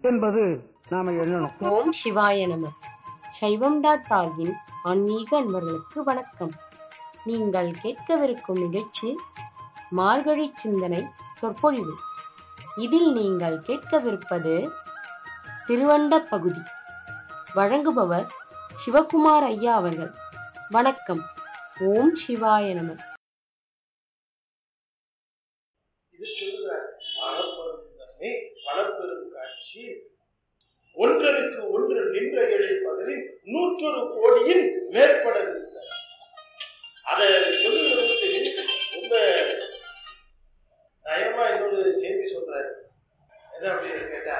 என்பது நாம எண்ணணும் ஓம் சிவாய நம சைவம் டாட் ஆர்கின் ஆன்மீக அன்பர்களுக்கு வணக்கம் நீங்கள் கேட்கவிருக்கும் நிகழ்ச்சி மார்கழி சிந்தனை சொற்பொழிவு இதில் நீங்கள் கேட்கவிருப்பது திருவண்ட பகுதி வழங்குபவர் சிவகுமார் ஐயா அவர்கள் வணக்கம் ஓம் சிவாய நம இது சொல்லுகிற அறப்பெரும் நன்மை பலப்பெரும் காட்சி ஒன்றருக்கு ஒன்று நின்ற இழைப்பதில் நூற்றொரு கோடியின் மேற்பட இருக்கிறார் அதை சொல்லுகிறது ரொம்ப நயமா இன்னொரு செய்தி சொல்றாரு என்ன அப்படின்னு கேட்டா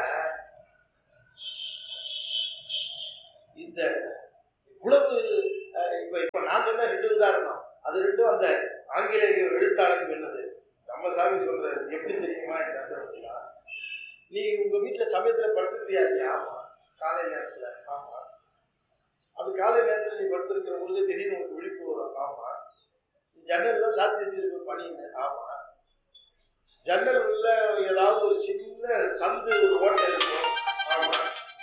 இந்த இவ்வளவு அஹ், இப்ப இப்ப நான் சொன்ன ரெண்டு உதாரணம் அது ரெண்டும் அந்த ஆங்கிலேய எழுத்தாளர் சொன்னது நம்ம சாமி சொல்றாரு எப்படி தெரியுமா இந்த அந்தரத்துலாம் நீ உங்க வீட்டுல சமயத்துல படுத்துக்கிறியா இல்லையா? ஆமா காலை நேரத்துல ஆமா அது காலை நேரத்துல நீ படுத்திருக்கிற பொழுது திடீர்னு உனக்கு விழிப்பு வரும் ஆமா ஜன்னல் எல்லாம் சாத்தி வச்சிருக்க பணின்னு ஆமா ஜன்னல் உள்ள ஏதாவது ஒரு சின்ன சந்து ஒரு ஓட்டை இருக்கும் ஆமா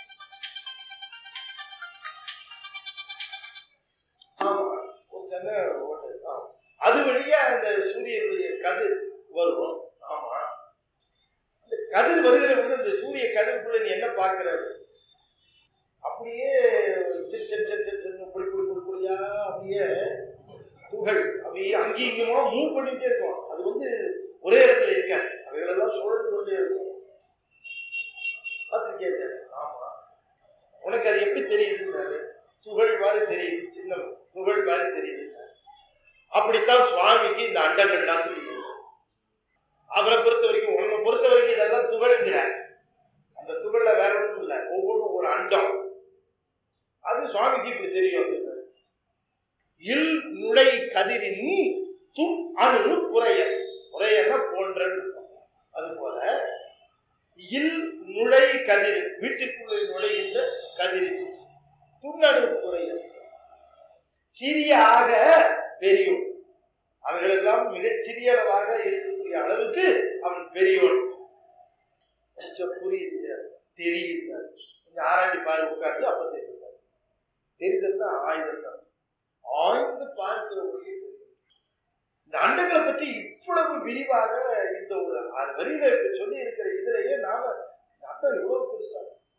ஆமா ஒரு சின்ன ஓட்டை இருக்கும். ஆமா அது வழியா அந்த சூரியனுடைய கதிர் வரும் ஆமா இந்த கதிர் வருகிற போது இந்த சூரிய கதிர்க்குள்ள நீ என்ன பார்க்கிறது அப்படியே சிறு சிறு சிறு சிறு சிறு புடி புடி புடி புடியா அப்படியே துகள் அப்படியே அங்கேயும் இங்கேயுமா மூவ் பண்ணிட்டே இருக்கும் அது வந்து ஒரே இடத்துல இருக்காது அவைகளெல்லாம் சுழந்து கொண்டே இருக்கும் பார்த்துருக்கேன் ஆமா உனக்கு அது எப்படி தெரியுதுன்னாரு துகள் மாதிரி தெரியுது சின்ன துகள் மாதிரி தெரியுது அப்படித்தான் சுவாமிக்கு இந்த அண்டங்கள்லாம் தெரியும் அவரை பொறுத்த வரைக்கும் உன்னை பொறுத்த வரைக்கும் இதெல்லாம் துகள்ங்கிற அந்த துகள்ல வேற ஒன்றும் இல்லை ஒவ்வொன்றும் ஒரு அண்டம் அது சுவாமிக்கு இப்படி தெரியும் அப்படின்னாரு. இல் நுழை கதிரின் தும் அணு குறைய குறையன போன்றன்னு இருக்கும். அது போல இல் நுழை கதிர் வீட்டுக்குள்ளே நுழைகின்ற கதிரின் துண்ணணு குறைய சிறிய ஆக பெரியோன் அவர்களெல்லாம் மிகச் சிறியளவாக இருக்கக்கூடிய அளவுக்கு அவன் பெரியவன் கொஞ்சம் புரியுது தெரியுது இந்த ஆராய்ச்சி பாரு உட்கார்ந்து அப்ப தெரியுது தெரிதல் தான் ஆயுதம் தான் ஆய்ந்து பார்க்கிறவர்களுக்கு தெரியும் இந்த அண்டங்களை பற்றி இவ்வளவு விரிவாக இந்த ஒரு ஆறு வரியில இப்ப சொல்லி இருக்கிற இதுலயே நாம அர்த்தம் எவ்வளவு பெருசா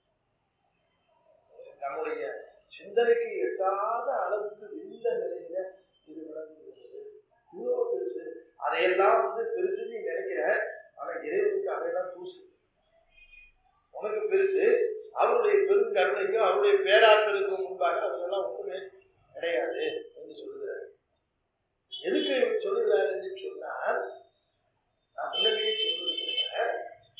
நம்முடைய சிந்தனைக்கு எட்டாத அளவுக்கு இந்த நிலையில இது விளங்குகிறது இவ்வளவு பெருசு அதையெல்லாம் வந்து பெருசு நீ நினைக்கிற ஆனா இறைவனுக்கு அதையெல்லாம் தூசு உனக்கு பெருசு அவருடைய பெருங்கருணைக்கும் அவருடைய பேராற்றலுக்கும் முன்பாக அதெல்லாம் ஒன்றுமே கிடையாது என்று சொல்லுகிறார் எதுக்கு இவர் சொல்லுகிறார் என்று சொன்னால் நான் முன்னாடியே சொல்லிருக்கிறேன்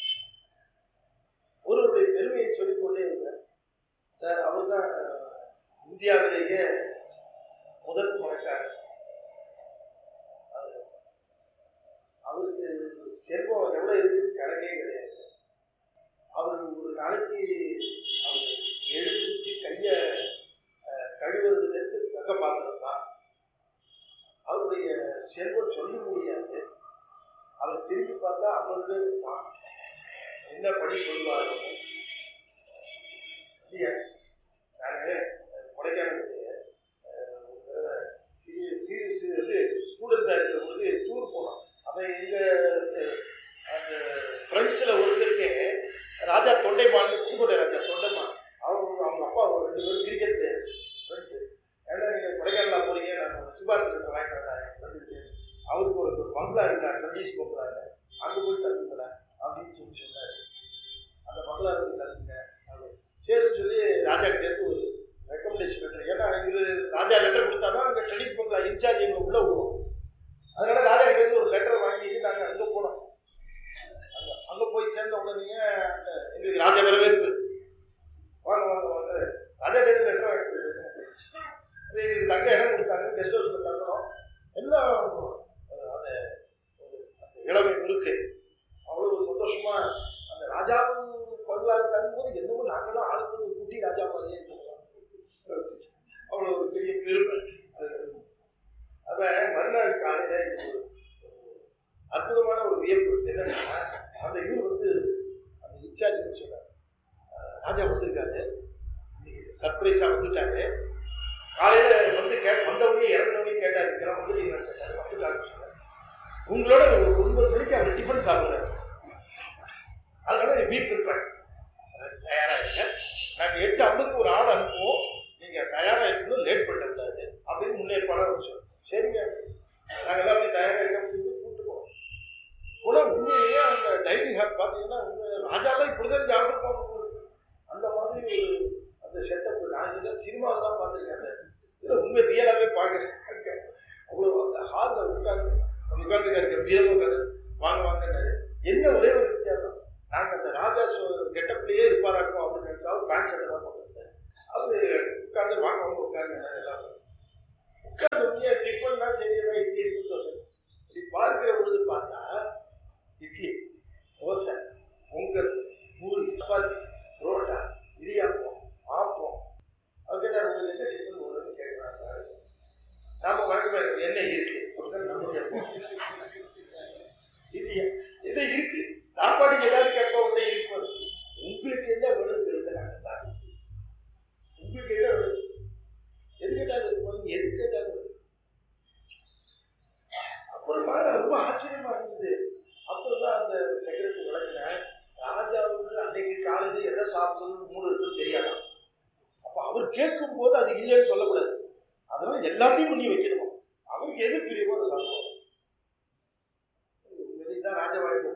ஒருவருடைய பெருமையை சொல்லிக் கொண்டே இருக்கிறேன் சார் அவர் தான் இந்தியாவிலேயே முதல் பணக்காரர் அவரு- அவருக்கு செல்வம் எவ்வளவு இருக்குன்னு கணக்கே கிடையாது அவர் ஒரு நாளைக்கு அவர் எழுந்துச்சு கைய அஹ், கழுவுறதுலேருந்து தக்க பாத்திரம் தான் அவருடைய செல்வம் சொல்ல முடியாது அவர் திரும்பி பார்த்தா ஐம்பது பேர் இருப்பான் என்ன படி சொல்லுவாங்க இல்லையா நானு கொடைக்கானலுக்கு அஹ், ஒரு தடவை சிறிய சீரியஸ் வந்து ஸ்டூடெண்ட்டாக இருக்கிற பொழுது டூர் போனோம் அப்போ எங்கள் அந்த ஃப்ரெண்ட்ஸில் ஒருத்தருக்கு ராஜா தொண்டைமான் புதுக்கோட்டை ராஜா தொண்டைமான் அவங்க அவங்க அப்பா ஒரு ரெண்டு பேரும் கிரிக்கெட் ஃப்ரெண்ட்ஸு ஏன்னா நீங்கள் கொடைக்கானலா போறீங்க நான் சிவாஜி வாங்கிட்டு வந்தேன் அவருக்கு ஒரு ஒரு பங்களா இருந்தார் கண்டிஷ் பங்களா அங்கே போய் தங்குங்களேன் அப்படின்னு சொல்லி சொன்னார் அந்த பங்களா போய் தங்குங்க அப்படின்னு சரின்னு சொல்லி ராஜா கிட்ட இருந்து ஒரு ரெக்கமெண்டேஷன் லெட்டர் ஏன்னா இவரு ராஜா லெட்டர் கொடுத்தாதான் அங்கே ட்ரெடிட் பங்களா இன்சார்ஜ் எங்களை உள்ள விடுவோம் அதனால ராஜா கிட்ட இருந்து ஒரு லெட்டர் வாங்கிட்டு நாங்கள் அங்கே போனோம் அங்க அங்க போய் சேர்ந்த உடனே அந்த எங்களுக்கு ராஜா வரவேற்பு வாங்க வாங்க வாங்க ராஜா கிட்ட இருந்து லெட்டர் வாங்கிட்டு அது எங்களுக்கு தங்க இடம் கொடுத்தாங்க கெஸ்ட் ஹவுஸ்ல தங்கணும் எல்லாம் அஹ், அந்த ஒரு அந்த இளமை இருக்கு அவ்வளவு சந்தோஷமா அந்த ராஜாவும் பங்களாக தங்கும்போது என்னவோ நாங்களும் ஆளுக்கு ஒரு குட்டி ராஜா மாதிரியே இருந்தோம். அவ்வளவு ஒரு பெரிய பெருமை அது. அப்ப மறுநாள் காலையில எனக்கு ஒரு ஒரு அற்புதமான ஒரு வியப்பு என்னன்னா அந்த இவர் வந்து அந்த இன்சார்ஜ் சொன்னார் ராஜா வந்திருக்காரு சர்ப்ரைஸா வந்துட்டாரு காலையில வந்து கே வந்தவங்க இறந்தவங்க கேட்டாரு இதெல்லாம் வந்துட்டீங்கன்னு கேட்டாரு வந்துட்டாரு சொன்னாரு. உங்களோட ஒரு ஒன்பது மணிக்கு அவர் டிஃபன் சாப்பிடுறாரு அதனால வீட்டு இருப்பேன் தயாரா இருங்க நாங்க எட்டு ஐம்பதுக்கு ஒரு ஆள் அனுப்புவோம் நீங்க தயாரா இருக்கணும் லேட் பண்ணக்கூடாது அப்படின்னு முன்னேற்பாடாக வச்சோம் சரிங்க நாங்க எல்லாம் அப்படியே தயாரா இருக்க கூப்பிட்டு போவோம் கூட உண்மையிலேயே அந்த டைனிங் ஹால் பார்த்தீங்கன்னா உண்மை ராஜாலாம் இப்படிதான் சாப்பிட்டுருப்பாங்க போல. அந்த மாதிரி ஒரு அந்த செட்டப் நான் இதெல்லாம் சினிமாவில் தான் பார்த்துருக்கேன் அந்த இதில் உண்மை ரியலாகவே பார்க்குறேன் அவ்வளோ அந்த ஹாலில் உட்காந்து உட்காந்து இருக்க வீரமும் உட்காந்து வாங்க வாங்கினாரு என்ன ஒரே ஒரு வித்தியாசம் நாங்கள் அந்த ராஜா கெட்டப்லேயே இருப்பாராக்கும் அப்படின்னு நினைச்சா பேண்ட் ஷர்ட் தான் போட்டுருந்தேன் அவரு உட்காந்து வாங்க வாங்க உட்காந்து எல்லாம் உட்காந்து உண்மையாக டிஃபன் தான் தெரியல இட்லி இருக்கு தோசை இப்படி பார்க்கிற பொழுது பார்த்தா இட்லி தோசை பொங்கல் பூரி சப்பாத்தி புரோட்டா இடியாப்பம் ஆப்பம் அதுக்கு நான் உங்களுக்கு என்ன டிஃபன் போடுறதுன்னு கேட்குறாங்க நாம வழக்கமே என்ன இருக்கு அப்படின்னு நம்ம கேட்போம் இல்லையா இது இருக்கு சாப்பாடுக்கு ஏதாவது கேட்ப உடனே இருக்கும் உங்களுக்கு என்ன வேணுங்கிறது நாங்கள் தான் உங்களுக்கு என்ன வேணும் எது கேட்டாலும் இருக்கும் எது கேட்டாலும் இருக்கும். அப்புறமா ரொம்ப ஆச்சரியமா இருந்தது அப்புறம் தான் அந்த செக்ரட்டரி விளக்கினேன் ராஜாவுக்கு அன்னைக்கு காலையில் எதை சாப்பிடணும்னு மூணு இருக்குன்னு தெரியாதான் அப்ப அவர் கேட்கும் போது அது இல்லைன்னு சொல்லக்கூடாது அதனால எல்லாத்தையும் பண்ணி வைக்கணுமா அவருக்கு எது பிரியமோ அதை சாப்பிடுவாங்க உண்மையிலேதான் ராஜபாளையம்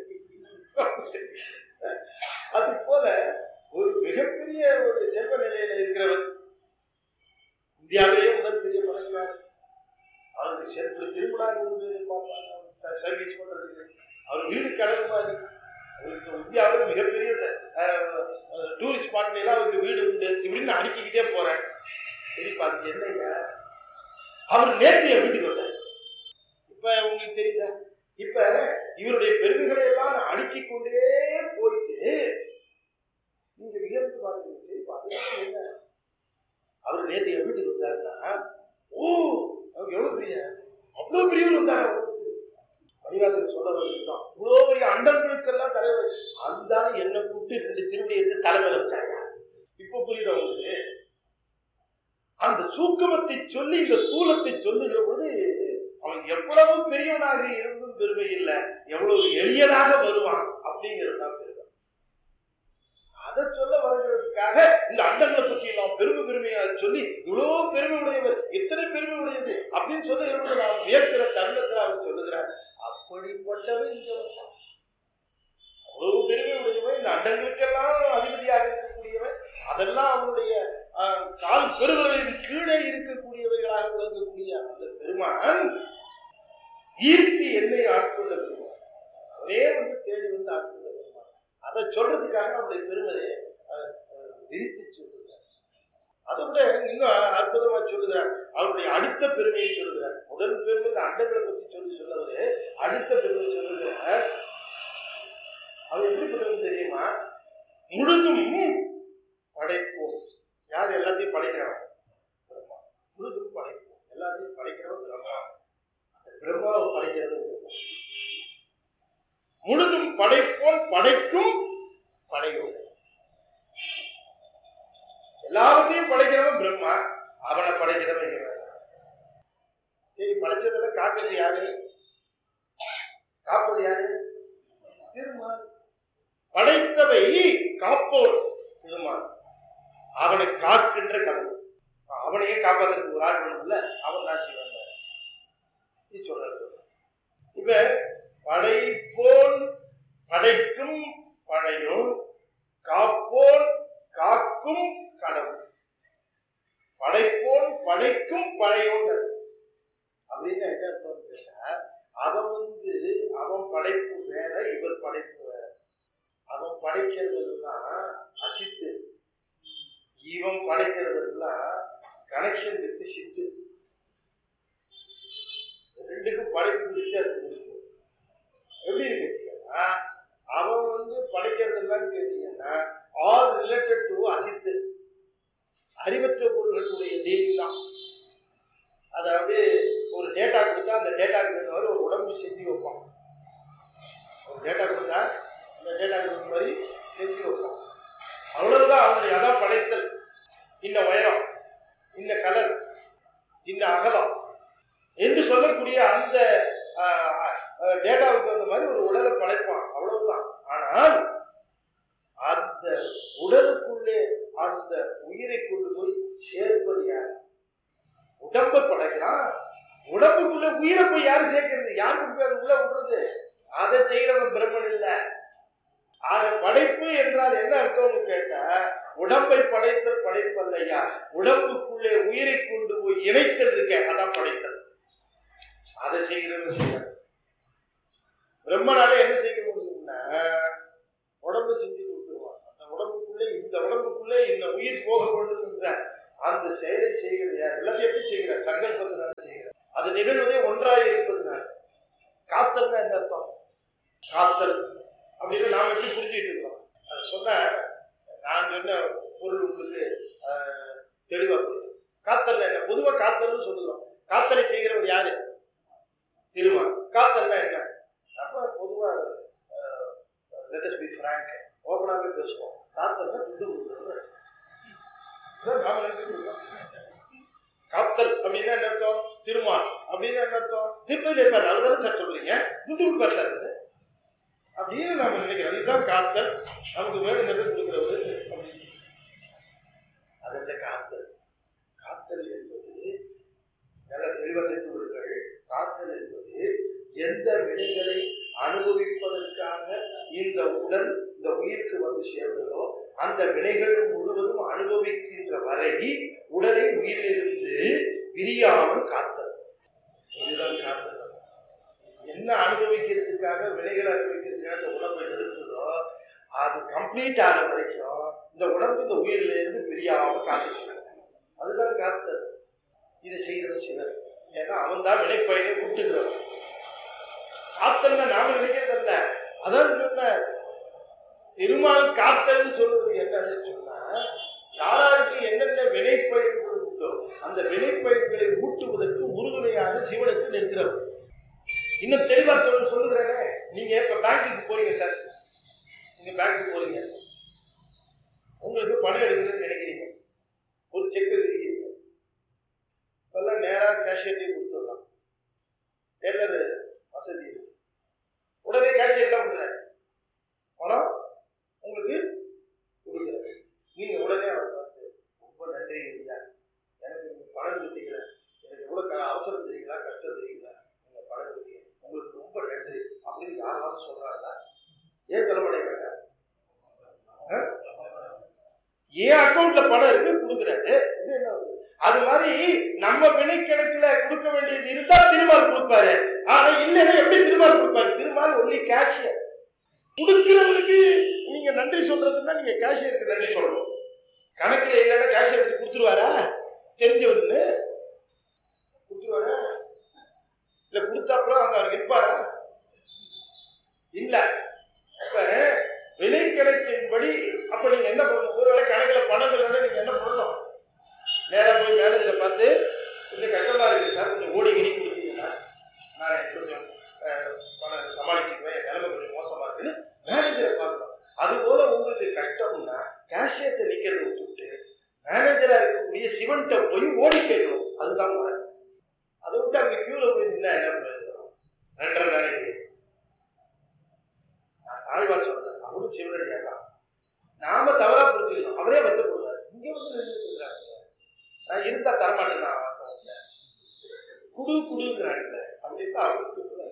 அது போல ஒரு மிகப்பெரிய ஒரு செல்வ நிலையில இருக்கிறவர் இந்தியாவிலேயே முதல் பெரிய பணக்காரர் அவருக்கு செல்வ திருவிழா சர்வீஸ் பண்றதுக்கு அவர் வீடு கடல் மாதிரி அவருக்கு இந்தியாவில் மிகப்பெரிய டூரிஸ்ட் ஸ்பாட்ல எல்லாம் அவருக்கு வீடு உண்டு இப்படின்னு நான் அடுக்கிக்கிட்டே போறேன் சரி பார்த்து என்னங்க அவர் நேற்று என் வீட்டுக்கு வந்தார் இப்ப உங்களுக்கு தெரியுதா இப்ப இவருடைய பெருமைகளை எல்லாம் நான் அடுக்கிக் கொண்டே போயிட்டு நீங்க வியர்ந்து பாருங்க சரி பாருங்க என்ன அவர் நேற்று என் வீட்டுக்கு வந்தாருன்னா ஓ அவங்க எவ்வளவு பெரிய அவ்வளவு பெரியவர் வந்தாரு மணிவாசன் சொல்ல தான் இவ்வளவு பெரிய அண்டங்களுக்கெல்லாம் தலைவர் அந்த என்னை கூப்பிட்டு ரெண்டு திருவடி எடுத்து தலைமையில வச்சாங்க இப்ப புரியுது உங்களுக்கு அந்த சூக்கமத்தை சொல்லி இந்த சூலத்தை சொல்லுகிற பொழுது அவன் எவ்வளவு பெரியவனாக இருந்தும் பெருமை இல்லை எவ்வளவு எளியனாக வருவான் அப்படிங்கிறது தான் பெருமை அதை சொல்ல வருகிறதுக்காக இந்த அண்டங்களை பற்றி நாம் பெருமை பெருமையாக சொல்லி இவ்வளவு பெருமை உடையவர் எத்தனை பெருமை உடையது அப்படின்னு சொல்லி இருந்து நாம் வியக்கிற தருணத்தில் அவர் சொல்லுகிறார் அப்படிப்பட்டவன் இங்க வந்தான் அவ்வளவு பெருமை உடையவன் இந்த அண்டங்களுக்கெல்லாம் அதிபதியாக இருக்கக்கூடியவன் அதெல்லாம் அவனுடைய ஆஹ், கால் பெருவர்களின் கீழே இருக்கக்கூடியவைகளாக விளங்கக்கூடிய அந்த பெருமான் ஈர்த்தி என்னை ஆட்கொண்ட பெருமான் அவரே வந்து தேடி வந்து ஆட்கொண்ட பெருமான் அதை சொல்றதுக்காக அவருடைய பெருமையை ஆஹ், ஆஹ், விரித்து சொல்லுகிறார் அதை விட இன்னும் அற்புதமா சொல்லுகிறார் அவருடைய அடுத்த பெருமையை சொல்லுகிறார் முதல் பெருமை இந்த அண்டங்களை பற்றி சொல்லி சொல்லவரு அடுத்த பெருமை சொல்லுகிறார் அவர் எப்படிப்பட்டவன் தெரியுமா முழுதும் படைப்போம் யார் எல்லாத்தையும் படைக்கிறவன் பிரம்மா முழுதும் படைப்போம் எல்லாத்தையும் படைக்கிறவன் பிரம்மா அந்த பிரம்மாவை படைக்கிறது பிரம்மா. முழுதும் படைப்போம் படைக்கும் படையோடு எல்லாத்தையும் படைக்கிறவன் பிரம்மா அவனை படைக்கிறவன் இவன் சரி படைச்சதுல காக்கிறது யாரு காப்பது யாரு திருமால் படைத்தவை காப்போர் திருமால் அவனை காக்கின்ற கடவுள் அவனையே காப்பாத்துறதுக்கு ஒரு ஆள் வேணும்ல அவன் தான் சிவன் இது சொல்றது இப்ப படைப்போன் படைக்கும் பழையோன் காப்போன் காக்கும் கடவுள் படைப்போன் படைக்கும் பழையோன் அப்படின்னு என்ன அர்த்தம் கேட்டா அவன் வந்து அவன் படைப்பு வேற இவர் படைப்பு வேற அவன் படைக்கிறதுலாம் அசித்து இவன் படைக்கிறதெல்லாம் கனெக்ஷன் வித் சித்து ரெண்டுக்கும் படைப்பு வித்தியாசம் இருக்கு எப்படி இருக்கு கேட்டீங்கன்னா அவன் வந்து படைக்கிறதெல்லாம் கேட்டீங்கன்னா ஆல் ரிலேட்டட் டு அசித்து அறிவற்ற பொருள்களுடைய தேவி தான் அதாவது ஒரு டேட்டா கொடுத்தா அந்த டேட்டாக்கு தகுந்த மாதிரி ஒரு உடம்பு செஞ்சு வைப்பான் ஒரு டேட்டா கொடுத்தா அந்த டேட்டா கொடுத்த மாதிரி செஞ்சு வைப்பான் அவ்வளவு அவ்வளவுதான் அவனுடைய அதான் படைத்தல் இந்த உயரம் இந்த கலர் இந்த அகலம் என்று சொல்லக்கூடிய அந்த டேட்டாவுக்கு தகுந்த மாதிரி ஒரு உடலை படைப்பான் அவ்வளவுதான் ஆனால் அந்த உடலுக்குள்ளே அந்த உயிரை கொண்டு போய் சேர்ப்பது யார் உடம்பை படைக்கிறான் உடம்புக்குள்ள உயிரை போய் யாரு சேர்க்கிறது யாருக்கு போய் அது உள்ள விடுறது அதை செய்யறவன் பிரம்மன் இல்ல ஆக படைப்பு என்றால் என்ன அர்த்தம்னு கேட்டா உடம்பை படைத்தல் படைப்பல்லையா உடம்புக்குள்ளே உயிரை கொண்டு போய் இணைத்தல் இருக்க அதான் படைத்தல் அதை செய்கிறது செய்ய பிரம்மனால என்ன செய்ய முடியும்னா உடம்பு செஞ்சு கொடுத்துருவான் அந்த உடம்புக்குள்ளே இந்த உடம்புக்குள்ளே இந்த உயிர் போக கொண்டிருக்கின்ற அந்த செயலை செய்கிறது யார் எல்லாத்தையும் எப்படி செய்கிறார் சங்கல்பத்தினால செய்கிறார் அது நிகழ்வதே ஒன்றாக இருப்பதுனால காத்தல் தான் என்ன அர்த்தம் காத்தல் அப்படின்னு நாம் எப்படி புரிஞ்சுட்டு இருக்கோம் அது சொன்ன நான் சொன்ன பொருள் உங்களுக்கு ஆஹ், தெளிவா புரியும் காத்தல் என்ன பொதுவா காத்தல்னு சொல்லுறோம் காத்தலை செய்கிறவர் யாரு திருமால் காத்தல்னா என்ன நம்ம பொதுவா லெட்டஸ் பி ஃப்ராங்க் ஓப்பனாகவே பேசுவோம் காத்தல்னா துண்டு கொடுக்குறது இதான் நாம நினைச்சிட்டு இருக்கோம். காத்தல் அப்படின்னா என்ன அர்த்தம் திருமால் அப்படின்னா என்ன அர்த்தம் திருப்பதி இருப்பார் அதுதானே சார் சொல்றீங்க துண்டு கொடுப்பார் சார் அவரு. அப்படின்னு நாம நினைக்கிறோம் இதுதான் காத்தல் நமக்கு வேணுங்கிறத கொடுக்கிறவர் அப்படின்னு அது இந்த காத்தல் காத்தல் என்பது நல்ல தெளிவாக தெரிந்து கொள்ளுங்கள் காத்தல் என்பது எந்த வினைகளை அனுபவிப்பதற்காக இந்த உடல் இந்த உயிருக்கு வந்து சேர்ந்ததோ அந்த வினைகள் முழுவதும் அனுபவிக்கின்ற வரை உடலை உயிரிலிருந்து பிரியாமல் காத்தல் இதுதான் காத்தல் என்ன அனுபவிக்கிறதுக்காக வினைகளை அனுபவிக்கிறதுக்காக இந்த உடம்பை நிறுத்துதோ அது கம்ப்ளீட் ஆன வரைக்கும் இந்த உடம்பு இந்த உயிரில இருந்து பிரியாம காத்துக்கணும் அதுதான் காத்தல் இதை செய்கிறது சிவர் ஏன்னா அவன் தான் வினைப்பயனை விட்டுகிறவன் காத்தல்னா நாம நினைக்கிறது அல்ல அதான் சொன்ன திருமால் காத்தல்னு சொல்றது என்னன்னு சொன்னா யாராருக்கு என்னென்ன வினைப்பயன்கள் உண்டோ அந்த வினைப்பயன்களை ஊட்டுவதற்கு உறுதுணையாக சிவனுக்கு நிற்கிறவர் இன்னும் தெளிவா சொல்ல சொல்லுகிறேனே நீங்க இப்ப பேங்க்குக்கு போறீங்க சார் நீங்க பேங்க்குக்கு போறீங்க உங்களுக்கு பணம் எடுக்கணும்னு நினைக்கிறீங்க ஒரு செக் எழுதிக்கிறீங்க இப்பெல்லாம் நேரா கேஷியர்டே கொடுத்துடலாம் டெல்லர் வசதி இருக்கு உடனே கேஷியர் தான் பண்றாரு பணம் உங்களுக்கு கொடுக்குறாரு நீங்க உடனே அவர் பார்த்து ரொம்ப நன்றி ஐயா எனக்கு நீங்க பணம் கொடுத்தீங்களா எனக்கு எவ்வளவு க- அவசரம் தெரியுங்களா கஷ்டம் தெரியுங்களா நீங்க பணம் கொடுத்தீங்க உங்களுக்கு ரொம்ப நன்றி அப்படின்னு யாராவது சொல்றாங்களா ஏன் சொல்ல மாட்டேங்கிறாங்க ஆ? என் அக்கௌண்ட்ல பணம் இருக்கு கொடுக்குறாரு இது என்ன வந்து? அது மாதிரி நம்ம வினைக்கணக்குல கொடுக்க வேண்டியது இருந்தா திருமால் கொடுப்பாரு ஆனா இல்லைன்னா எப்படி திருமால் கொடுப்பாரு திருமால் ஒன்லி கேஷியர் கொடுக்கிறவங்களுக்கு நீங்க நன்றி சொல்றதுன்னா நீங்க கேஷியருக்கு நன்றி சொல்லணும் கணக்குல இல்லைன்னா கேஷியருக்கு கொடுத்துருவாரா தெரிஞ்சவருன்னு கொடுத்துருவாரா இல்ல கொடுத்தா அப்புறம் அவங்க அவர் இருப்பாரா இல்ல அப்ப விலை கணக்கின்படி அப்ப நீங்க என்ன பண்ணணும் ஒருவேளை கணக்குல பணம் இல்லைன்னா நீங்க என்ன பண்ணணும் நேரா போய் மேனேஜரை பார்த்து கொஞ்சம் கஷ்டமா இருக்கு சார் கொஞ்சம் ஓடி கிடி கொடுத்தீங்கன்னா நான் கொஞ்சம் அஹ், பணம் சமாளிச்சுக்குவேன் என் நிலைமை கொஞ்சம் மோசமா இருக்குன்னு மேனேஜரை பார்க்கணும் அது போல உங்களுக்கு கஷ்டம்னா கேஷியத்தை நிக்கிறத விட்டுவிட்டு மேனேஜரா இருக்கக்கூடிய சிவன்கிட்ட போய் ஓடி கேட்கணும் அதுதான் முறை அதை விட்டு அங்க கியூல போய் நின்னா என்ன பிரயோஜனம் ரெண்டரை நாளைக்கு நான் தாழ்வார் சொல்றேன் அவரும் சிவனடியா தான் நாம தவறா புரிஞ்சுக்கணும் அவரே வருத்தப்படுவார் இங்க வந்து நின்றுட்டு நான் இருந்தா தரமாட்டேன் நான் வார்த்தை குடு குடுங்கிறாங்கல்ல அப்படின்னு தான் அவர் சொல்றாரு.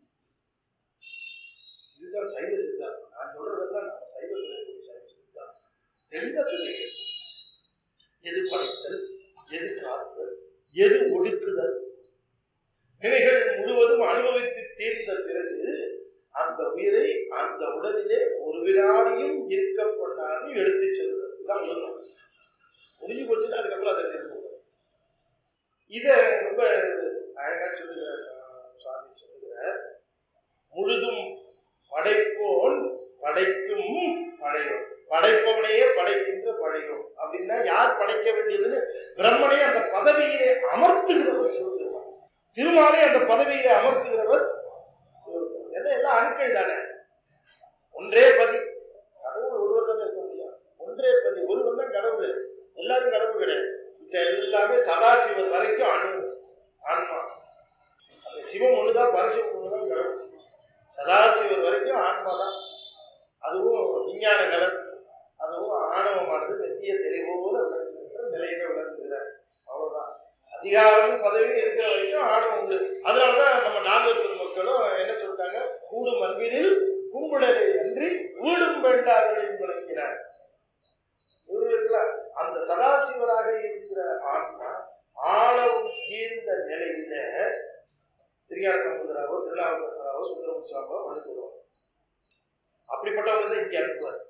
இதுதான் சைவ சித்தாந்தம் நான் சொல்றதெல்லாம் நம்ம சைவத்தில் இருக்கக்கூடிய சைவ சித்தாந்தம் தெளிவா சொல்லிக்கிறேன் எது படைத்தல் எது காத்தல் எது ஒடுக்குதல் நிலைகள் முழுவதும் அனுபவித்து தீர்ந்த பிறகு அந்த உயிரை அந்த உடலிலே ஒரு வினாடியும் இருக்க பண்ணாமல் எடுத்துச் செல்வது இதுதான் உண்மை. முடிஞ்சு போச்சுன்னா அதுக்கப்புறம் அதை நிறுத்துவோம் இத ரொம்ப அழகா சொல்லுகிறார் அஹ், சுவாமி சொல்லுகிறார் முழுதும் படைப்போன் படைக்கும் படையும் படைப்பவனையே படைக்கின்ற படையும் அப்படின்னா யார் படைக்க வேண்டியதுன்னு பிரம்மனை அந்த பதவியிலே அமர்த்துகிறவர் சிவபெருமான் திருமாலை அந்த பதவியிலே அமர்த்துகிறவர் சிவபெருமான். ஏன்னா எல்லாம் அணுக்கள் தானே ஒன்றே பதி கடவுள் ஒருவர் தானே இருக்க முடியும் ஒன்றே பதி கிடையாது ஒருவன் தான் கடவுள் எல்லாரும் கடவுள் கிடையாது இது எல்லாமே சதாசிவன் வரைக்கும் அணு ஆன்மா அந்த சிவம் ஒண்ணுதான் பரசிவம் ஒண்ணுதான் கடவுள் சதாசிவன் வரைக்கும் ஆன்மா தான் அதுவும் விஞ்ஞான கலன் அதுவும் ஆணவமானது நெத்திய தெளிவோடு விளங்குகின்ற நிலையில விளங்குகிறார் அவ்வளவுதான் அதிகாரமும் பதவியும் இருக்கிற வரைக்கும் ஆணவம் உண்டு அதனாலதான் நம்ம நாகர் மக்களும் என்ன சொல்றாங்க கூடும் அன்பினில் கும்பிடலை அன்றி வீடும் வேண்டார்கள் என்று விளங்கினார் இவர்களுக்குல அந்த சதாசிவராக இருக்கிற ஆன்மா ஆணவம் தீர்ந்த நிலையில திருஞான சமுதிராவோ திருநாவுக்கரசராவோ சுந்தரமுசாவோ வளர்த்து வருவாங்க அப்படிப்பட்டவர்கள் தான் இங்கே அனுப்புவார்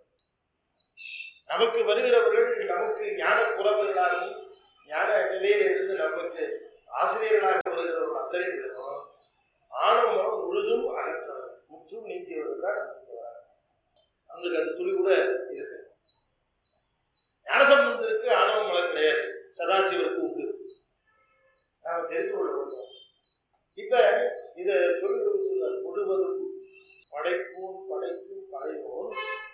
நமக்கு வருகிறவர்கள் நமக்கு ஞான புறவர்களாகவும் ஞான நிலையில் இருந்து நமக்கு ஆசிரியர்களாக வருகிறவர்கள் அத்தனை பேரும் ஆணவம் முழுதும் அகற்றவர் முற்றும் நீக்கியவர்கள் தான் நமக்கு வராங்க அவங்களுக்கு அந்த துளி கூட இருக்கு ஞானசம்பந்தருக்கு ஆணவம் மலர் கிடையாது சதாசிவருக்கு உண்டு நாம தெரிந்து கொள்ள வேண்டும் இப்ப இத சொல்லுகிறது முழுவதும் படைப்போன் படைக்கும் படைவோன்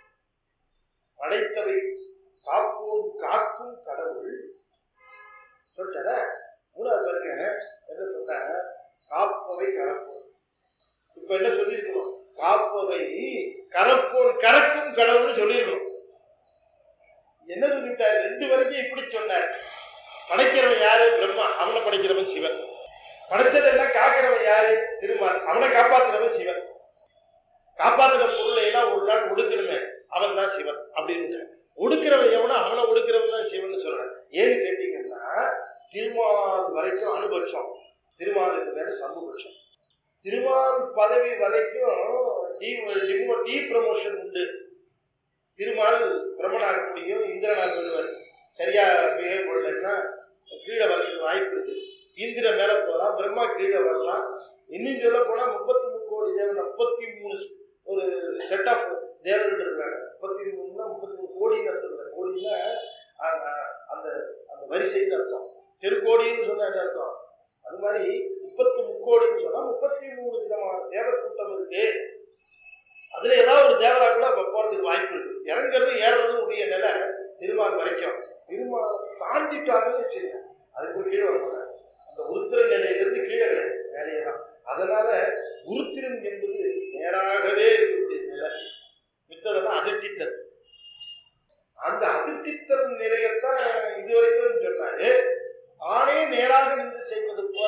படைத்தவை காப்போன் காக்கும் கடவுள் சொல்லிட்டார மூணாவது பாருங்க என்ன சொல்றாங்க காப்பவை கரப்போன் இப்ப என்ன சொல்லியிருக்கணும் காப்பவை கரப்போன் கரக்கும் கடவுள்னு சொல்லியிருக்கணும் என்ன சொல்லிட்டார் ரெண்டு வரைக்கும் இப்படி சொன்னார் படைக்கிறவன் யாரு பிரம்மா அவனை படைக்கிறவன் சிவன் படைச்சதெல்லாம் காக்கிறவன் யாரு திருமால் அவனை காப்பாத்துறவன் சிவன் காப்பாத்துற பொருளை எல்லாம் ஒரு நாள் ஒடுக்கணுமே அவன் தான் சிவன் அப்படின்னு ஒடுக்கிறவன் எவனோ அவனை ஒடுக்கிறவன் தான் சிவன் சொல்றேன் ஏன்னு கேட்டீங்கன்னா திருமால் வரைக்கும் அனுபட்சம் திருமாலுக்கு மேல சமபட்சம் திருமால் பதவி வரைக்கும் டி டி ப்ரமோஷன் உண்டு திருமால் பிரம்மனாக முடியும் இந்திரனாக வருவார் சரியா பிஹேவ் பண்ணலைன்னா கீழே வரதுக்கு வாய்ப்பு இருக்கு இந்திரன் மேல போகலாம் பிரம்மா கீழே வரலாம் இன்னும் சொல்ல போனா முப்பத்தி மூணு கோடி தேவன் முப்பத்தி மூணு ஒரு செட் ஆஃப் தேவர்கள் இருக்காங்க முப்பத்தி மூணுனா முப்பத்தி மூணு கோடின்னு அர்த்தம் இல்லை கோடின்னா அந்த அந்த அந்த வரிசைன்னு அர்த்தம் தெருக்கோடின்னு சொன்னா என்ன அர்த்தம் அது மாதிரி முப்பத்தி முக்கோடின்னு சொன்னா முப்பத்தி மூணு விதமான தேவர் கூட்டம் இருக்கு அதுல ஏதாவது ஒரு தேவரா கூட அப்ப போறதுக்கு வாய்ப்பு இருக்கு இறங்குறது ஏறுறதும் உடைய நிலை திருமால் வரைக்கும் திருமால் தாண்டிட்டாங்கன்னு வச்சுங்க அதுக்கு கீழே வர அந்த உருத்திர நிலையிலிருந்து கீழே கிடையாது வேலையே தான் அதனால உருத்திரம் என்பது நேராகவே இருக்கக்கூடிய நிலை மித்ததெல்லாம் அதிர்ச்சித்தல் அந்த அதிர்ச்சித்தல் நிலையத்தான் இதுவரைக்கும் சொன்னாரு ஆனே நேராக நின்று செய்வது போல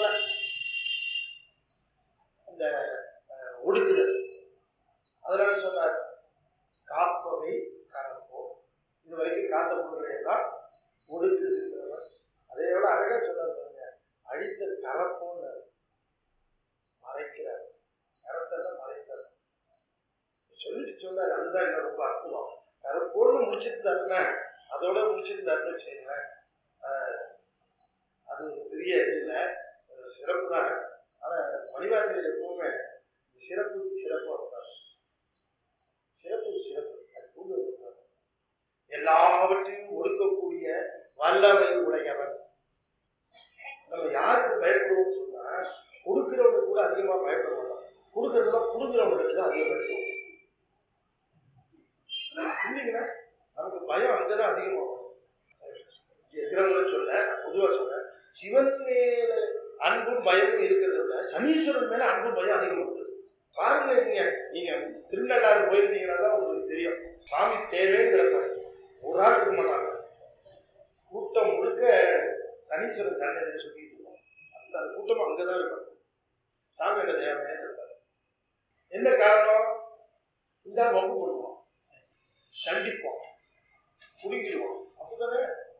அந்த அஹ், ஒடுக்குதல் அதனால சொன்னார் காப்பவை கரப்போ இது வரைக்கும் காத்த பொருள்களை எல்லாம் ஒடுக்கு சென்றவர் அதே விட அழகா சொன்னார் பாருங்க அழித்த கரப்போன்னு மறைக்கிறார் கரத்தெல்லாம் மறைக்கிறார் சொல்லிட்டு சொன்னார் அதுதான் என்ன ரொம்ப அற்புதம் கரப்போன்னு முடிச்சிருந்தாருன்னா அதோட முடிச்சிருந்தாருன்னு வச்சுக்கோங்களேன் ஆஹ், அது ஒரு பெரிய இது இல்லை ஒரு சிறப்பு தான் ஆனா மணிவாசல் எப்பவுமே சிறப்பு சிறப்பு இருப்பார் சிறப்பு சிறப்பு அது கூட இருப்பார் எல்லாவற்றையும் ஒடுக்கக்கூடிய வல்லமை உடையவன் நம்ம யாருக்கு பயப்படுவோம்னு சொன்னா கொடுக்கிறவங்க கூட அதிகமா பயப்பட மாட்டோம் கொடுக்கறதுல புடுங்குறவங்களுக்கு தான் அதிகம் பயப்படுவோம் இல்லைங்களா நமக்கு பயம் அங்கதான் அதிகமாகும் இங்க இருக்கிறவங்களும் சொல்ல பொதுவா சொல்ல சிவன் மேல அன்பும் பயமும் இருக்கிறத விட சனீஸ்வரன் மேல அன்பும் பயம் அதிகம் இருக்குது பாருங்க நீங்க நீங்க திருநள்ளாறு போயிருந்தீங்கன்னா தான் உங்களுக்கு தெரியும் சாமி தேவைங்கிறப்ப ஒரு ஆள் இருக்க மாட்டாங்க கூட்டம் முழுக்க சனீஸ்வரன் தண்டனை சுத்திட்டு இருக்கோம் அந்த அந்த கூட்டம் அங்கதான் இருக்கும் சாமி என்ன தேவையே இருப்பாரு என்ன காரணம் இந்த வம்பு பண்ணுவோம் கண்டிப்போம் குடிக்கிடுவோம் அப்படித்தானே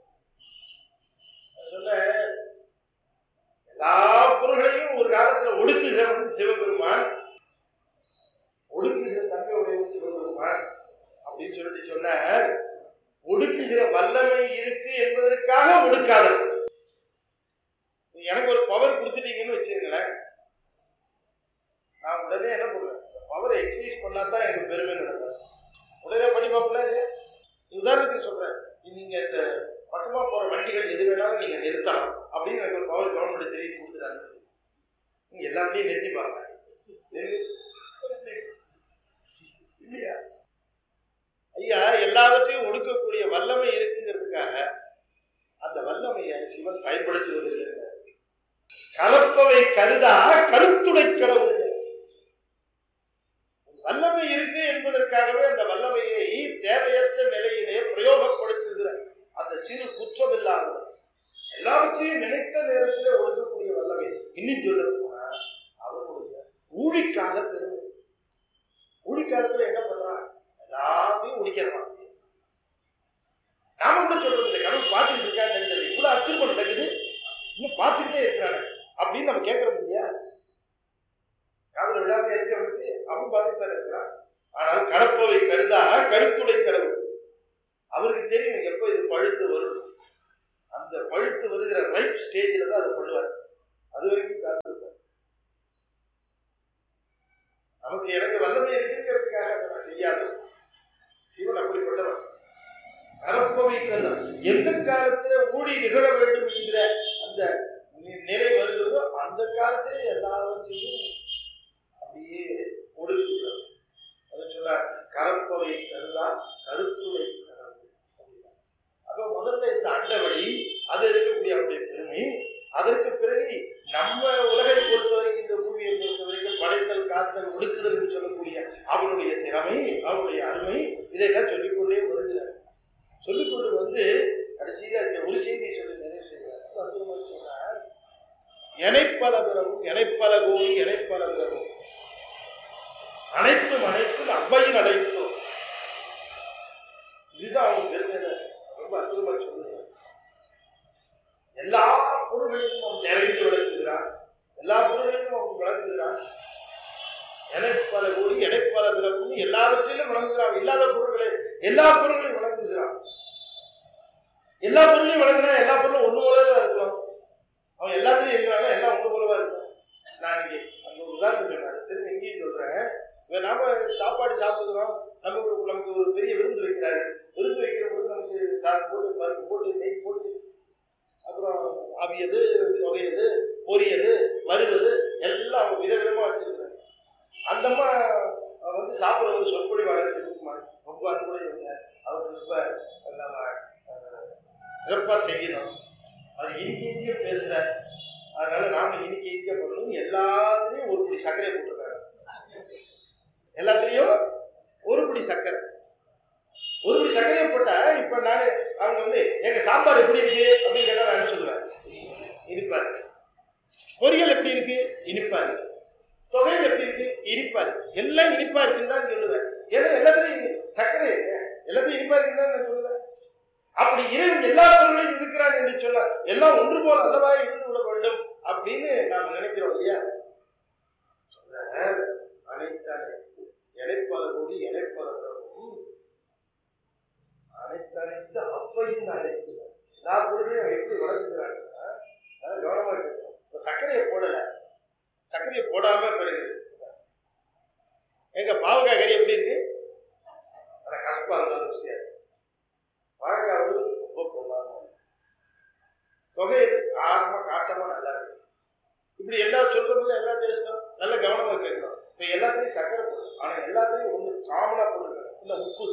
நான் சொன்னேன் எல்லா பொருள்களையும் ஒரு காலத்துல ஒடுக்குகிறவன் சிவபெருமான் ஒடுக்குகிற தன்மையுடைய சிவபெருமான் அப்படின்னு சொல்லிட்டு சொன்னார் ஒடுக்குகிற வல்லமை இருக்கு என்பதற்காக ஒடுக்காதது எனக்கு ஒரு பவர் கொடுத்துட்டீங்கன்னு வச்சுங்களேன் நான் உடனே என்ன பண்ணுவேன் பவரை எக்ஸசைஸ் பண்ணா தான் எனக்கு பெருமை நடக்கும் உடனே படி பார்ப்பல உதாரணத்துக்கு சொல்றேன் நீங்க இந்த பக்கமா போற வண்டிகள் எது வேணாலும் நீங்க நிறுத்தலாம் அப்படின்னு எனக்கு ஒரு பவர் கவர்மெண்ட் தெரிவித்து கொடுத்துட்டாங்க நீங்க எல்லாத்தையும் நிறுத்தி பாருங்க இல்லையா ஐயா எல்லாரும் எல்லாவற்றையும் ஒடுக்கக்கூடிய வல்லமை இருக்குங்கிறதுக்காக அந்த வல்லமையை சிவன் பயன்படுத்துவதில்லை கலப்பவை கருதா கருத்துடை கடவுள் வல்லமை இருக்கு என்பதற்காகவே அந்த வல்லமையை தேவையற்ற நிலையிலே பிரயோகப்படுத்துகிற அந்த சிறு குற்றம் இல்லாதது எல்லாவற்றையும் நினைத்த நேரத்திலே ஒடுக்கக்கூடிய வல்லமை இன்னும் சொல்ல போனா அவனுடைய ஊழிக்கால பெருமை ஊழிக்காலத்துல என்ன பண்றான் எல்லாத்தையும் ஒழிக்கிறான் நாம கூட சொல்றது இல்லை கடவுள் பார்த்துட்டு இருக்காங்க இவ்வளவு அச்சுறுத்தல் நடக்குது இன்னும் பார்த்துக்கிட்டே இருக்கிறாங்க அப்படின்னு நம்ம கேட்கறது இல்லையா காதல விழாம இருக்கிறவனுக்கு அவன் பார்த்துட்டு இருக்கிறான் ஆனால் கடப்பவை கருதா கருத்துடை கடவுள் அவருக்கு தெரியும் எப்ப இது பழுத்து வரும் அந்த பழுத்து வருகிற ரைட் ஸ்டேஜில் தான் அதை பண்ணுவார் அது வரைக்கும் காத்திருப்பார் நமக்கு எனக்கு வல்லமை இருக்குங்கிறதுக்காக அதை நான் செய்யாத சிவன் அப்படிப்பட்டவன் கரப்பவை கருதா எந்த காலத்துல ஊழி நிகழ வேண்டும் என்கிற அந்த நி- நிலை வருகிறதோ அந்த காலத்திலே எல்லாவற்றையும் அப்படியே ஒடுக்குகிறார் அதை சொல்றார் கரப்பவை கருதா கருத்துவை கரவு அப்படின்னார். அப்ப முதல்ல இந்த அண்டவழி அது இருக்கக்கூடிய அவருடைய பெருமை அதற்கு பிறகு நம்ம உலகை பொறுத்தவரைக்கும் இந்த பூமியை பொறுத்தவரைக்கும் படைத்தல் காத்தல் ஒடுக்குதல் என்று சொல்லக்கூடிய அவருடைய திறமை அவருடைய அருமை இதையெல்லாம் சொல்லிக்கொண்டே வருகிறார் சொல்லிக்கொண்டு வந்து கடைசியா இந்த ஒரு செய்தியை சொல்லி நிறைவு செய்கிறார் ரொம்ப அற்புதமா சொல்றார் எனைப்பல பிறவும் எனைப்பல கோடி எனைப்பல பிறவும் அனைத்தும் அனைத்தும் அவ்வையின் அடைத்தோம் இதுதான் அவங்க தெரிஞ்சத ரொம்ப அற்புதமா சொல்லுங்க எல்லா பொருள்களையும் அவன் நிறைந்து விளக்குகிறான் எல்லா பொருள்களையும் அவன் விளக்குகிறான் எனைப்பல கோடி எனைப்பல பிறவும் எல்லாவற்றிலும் விளங்குகிறான் இல்லாத பொருள்களை எல்லா பொருள்களையும் விளங்குகிறான் எல்லா பொருளையும் வழங்கினா எல்லா பொருளும் ஒண்ணு போலவே இருக்கலாம் அவன் எல்லாத்தையும் இருக்கிறாங்க எல்லாம் ஒண்ணு போலவா இருக்கும் நான் இங்கே அந்த ஒரு உதாரணம் சொன்னேன் திரும்ப இங்கேயும் சொல்றேன் இப்ப நாம சாப்பாடு சாப்பிடுறோம் நமக்கு நமக்கு ஒரு பெரிய விருந்து வைக்கிறாரு விருந்து வைக்கிற போது நமக்கு சாதம் போட்டு பருப்பு போட்டு நெய் போட்டு அப்புறம் அவியது தொகையது பொரியது வறுவது எல்லாம் அவங்க விதவிதமா வச்சிருக்கிறாங்க அந்த அம்மா வந்து சாப்பிடுறது சொற்பொழிவாளர் செல்வகுமார் ரொம்ப அன்புடைய அவர் ரொம்ப நம்ம சிறப்பா செய்யணும் அது இனிக்க இனிக்க பேசுற அதனால நாம இனிக்க இனிக்க பண்ணணும் எல்லாத்துலயும் ஒரு பிடி சர்க்கரை போட்டிருக்காங்க எல்லாத்துலயும் ஒரு பிடி சர்க்கரை ஒரு பிடி சர்க்கரையை போட்டா இப்ப நானு அவங்க வந்து எங்க சாம்பார் எப்படி இருக்கு அப்படின்னு கேட்டா நான் என்ன சொல்லுவேன் இனிப்பா இருக்கு பொரியல் எப்படி இருக்கு இனிப்பா இருக்கு தொகையில் எப்படி இருக்கு இனிப்பா இருக்கு எல்லாம் இனிப்பா இருக்குன்னு தான் சொல்லுவேன் ஏன்னா எல்லாத்துலயும் சர்க்கரை இருக்கு எல்லாத்தையும் இனிப்பா இருக்குன்னு தான் நான் சொல்லுவேன் அப்படி இறைவன் எல்லா பொருளையும் இருக்கிறான் என்று சொல்ல எல்லாம் ஒன்று போல அல்லவா இருந்து கொள்ள வேண்டும் அப்படின்னு நாம் நினைக்கிறோம் இல்லையா சொல்றேன், அனைத்தானே இழைப்பல கூடி இழைப்பல பிறகும் அனைத்தனைத்து அப்பையும் அழைத்து எல்லா பொருளையும் எப்படி வளர்க்கிறாங்கன்னா அதான் கவனமா இருக்கணும் இப்ப சர்க்கரையை போடல சர்க்கரையை போடாம பிறகு எங்க பாவக்காய் கறி எப்படி இருக்கு அதை கசப்பா இருந்தாலும் விஷயம் வாழைக்காய் வந்து ரொம்ப பொருளாதாரம் தொகை இது காரமா காட்டமா நல்லா இருக்கு இப்படி எல்லா சொல்றதுல எல்லா டேஸ்டும் நல்ல கவனமா கேட்கணும் இப்ப எல்லாத்தையும் சக்கரை போடும் ஆனா எல்லாத்தையும் ஒண்ணு காமனா போட்டுருக்காங்க இந்த உப்பு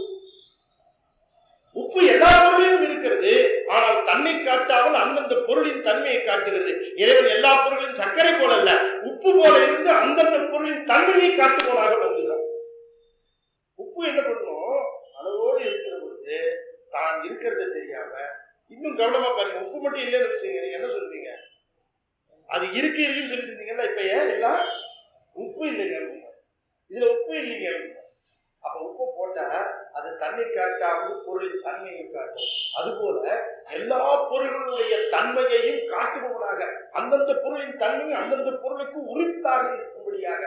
உப்பு எல்லா பொருளிலும் இருக்கிறது ஆனால் தன்னை காட்டாமல் அந்தந்த பொருளின் தன்மையை காட்டுகிறது இறைவன் எல்லா பொருளிலும் சர்க்கரை போல அல்ல உப்பு போல இருந்து அந்தந்த பொருளின் தன்மையை காட்டுபவனாக வருகிறான் உப்பு என்ன பண்ணும் அளவோடு இருக்கிற பொழுது தான் இருக்கிறத தெரியாம இன்னும் கவனமா பாருங்க உப்பு மட்டும் இல்லைன்னு வச்சுங்க நீங்க என்ன சொல்றீங்க அது இருக்கு இருக்குன்னு சொல்லிட்டு இருந்தீங்கல்ல இப்ப ஏன் எல்லாம் உப்பு இல்லைங்க அப்படிங்க. இதுல உப்பு இல்லைங்க அப்படிங்க. அப்ப உப்பு போட்டா அது தன்னை காட்டாமல் பொருளின் தன்மையை காட்டும் அதுபோல எல்லா பொருள்களுடைய தன்மையையும் காட்டுபவனாக அந்தந்த பொருளின் தன்மை அந்தந்த பொருளுக்கு உரித்தாக இருக்கும்படியாக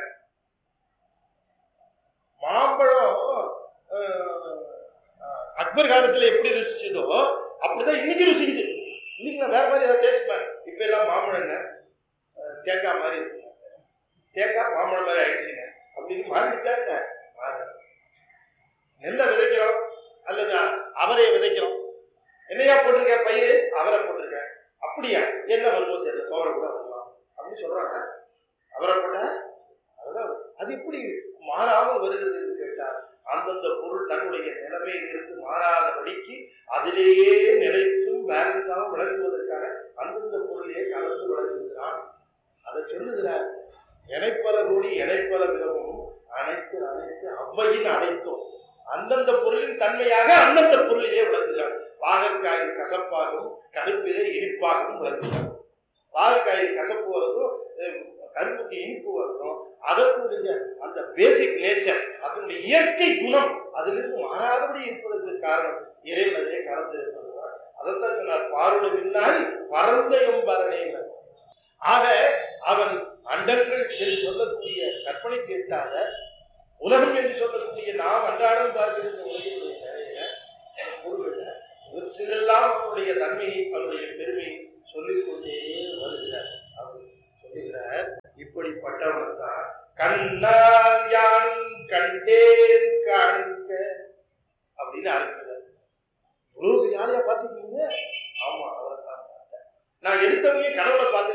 மாம்பழம் அஹ், அஹ், அக்பர் காலத்துல எப்படி ருசிச்சதோ அப்படிதான் இன்னைக்கு ருசிக்குது இன்னைக்கு நான் வேற மாதிரி ஏதாவது டேஸ்ட் பண்ணேன் இப்ப எல்லாம் மாம்பழங்க அஹ், தேங்காய் மாதிரி இருக்குங்க தேங்காய் மாம்பழம் மாதிரி ஆயிடுச்சுங்க அப்படின்னு மாறிட்டாங்க மாறல. நெல்லை விதைக்கிறோம் அல்லது அவரையை விதைக்கிறோம் என்னையா போட்டிருக்க பயிர் அவரை போட்டிருக்க அப்படியா என்ன வருமோ தெரியல தோரை கூட வரலாம் அப்படின்னு சொல்றாங்க அவரை போட்டா அதுதான் அது எப்படி மாறாமல் வருகிறது என்று கேட்டால் அந்தந்த பொருள் தன்னுடைய நிலைமையிலிருந்து மாறாதபடிக்கு அதிலேயே நிலைத்தும் பேலன்ஸாக விளங்குவதற்காக அந்தந்த பொருளையே கலந்து விளங்குகிறான் அதை சொல்லுகிறார் இணைப்பல கூடி இணைப்பல விதமும் அனைத்து அனைத்து அவ்வையின் அனைத்தும் அந்தந்த பொருளின் தன்மையாக அந்தந்த பொருளிலே விளங்குகிறார் பாகற்காயில் கசப்பாகவும் கருப்பிலே இனிப்பாகவும் விளங்குகிறார் பாகற்காயில் கசப்பு வரதும் அஹ், கருப்புக்கு இனிப்பு வரதும் அதற்குரிய அந்த பேசிக் நேச்சர் அதனுடைய இயற்கை குணம் அதிலிருந்து மாறாதபடி இருப்பதற்கு காரணம் இறைவனே கலந்து இருப்பதுதான் அதைத்தான் சொன்னார் பாருட பின்னால் பரந்த எம்பரனே ஆக அவன் அண்டங்கள் என்று சொல்லக்கூடிய கற்பனைக்கு எட்டாத உலகம் என்று சொல்லக்கூடிய நாம் அன்றாடம் பார்க்கிற இந்த உலகினுடைய நிலையில பொருள் இவற்றிலெல்லாம் அவனுடைய தன்மையை அவனுடைய பெருமையை சொல்லிக் கொண்டே வருகிறார் அவர் சொல்லுகிறார் இப்படிப்பட்டவன் தான் கண்ணால் யான் கண்டேன் காண்க அப்படின்னு ஆரம்பிக்கிறார் இவ்வளவு யாரையா பாத்துக்கீங்க ஆமா அவரை தான் பார்த்தேன் நான் எடுத்தவங்க கனவுல பார்த்து